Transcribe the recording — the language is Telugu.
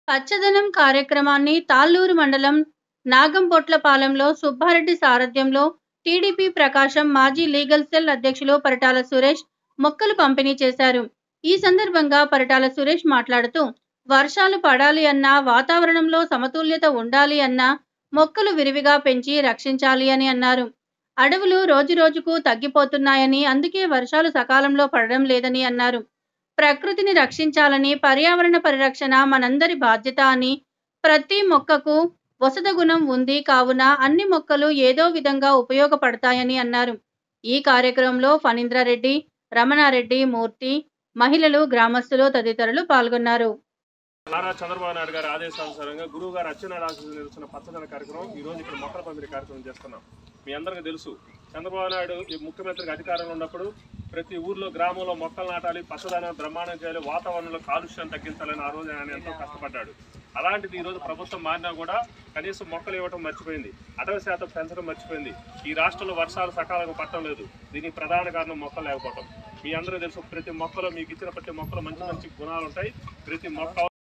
పచ్చదనం కార్యక్రమాన్ని తాళ్ళూరు మండలం నాగంపొట్లపాలెంలో సుబ్బారెడ్డి సారథ్యంలో టీడీపీ ప్రకాశం మాజీ లీగల్ సెల్ అధ్యక్షులు పరిటాల సురేష్ మొక్కలు పంపిణీ చేశారు ఈ సందర్భంగా పరిటాల సురేష్ మాట్లాడుతూ వర్షాలు పడాలి అన్నా వాతావరణంలో సమతుల్యత ఉండాలి అన్నా మొక్కలు విరివిగా పెంచి రక్షించాలి అని అన్నారు అడవులు రోజురోజుకు తగ్గిపోతున్నాయని అందుకే వర్షాలు సకాలంలో పడడం లేదని అన్నారు ప్రకృతిని రక్షించాలని పర్యావరణ పరిరక్షణ మనందరి బాధ్యత అని ప్రతి మొక్కకు వసత గుణం ఉంది కావున అన్ని మొక్కలు ఏదో విధంగా ఉపయోగపడతాయని అన్నారు ఈ కార్యక్రమంలో ఫణీంద్రారెడ్డి రమణారెడ్డి మూర్తి మహిళలు గ్రామస్తులు తదితరులు పాల్గొన్నారు నారా చంద్రబాబు నాయుడు గారి ఆదేశానుసారంగా గురువు గారు అచ్చెన్నాయుడు ఆశీస్సులు నిలుస్తున్న పచ్చదన కార్యక్రమం ఈ రోజు ఇక్కడ మొక్కల పంపిణీ కార్యక్రమం చేస్తున్నాం మీ అందరికీ తెలుసు చంద్రబాబు నాయుడు ఈ ముఖ్యమంత్రికి అధికారంలో ఉన్నప్పుడు ప్రతి ఊర్లో గ్రామంలో మొక్కలు నాటాలి పచ్చదనం బ్రహ్మాండం చేయాలి వాతావరణంలో కాలుష్యం తగ్గించాలని ఆ రోజు ఆయన ఎంతో కష్టపడ్డాడు అలాంటిది ఈ రోజు ప్రభుత్వం మారినా కూడా కనీసం మొక్కలు ఇవ్వడం మర్చిపోయింది అటవీ శాతం పెంచడం మర్చిపోయింది ఈ రాష్ట్రంలో వర్షాలు సకాలంగా పట్టడం లేదు దీనికి ప్రధాన కారణం మొక్కలు లేకపోవడం మీ అందరూ తెలుసు ప్రతి మొక్కలో మీకు ఇచ్చిన ప్రతి మొక్కలో మంచి మంచి గుణాలు ఉంటాయి ప్రతి మొక్క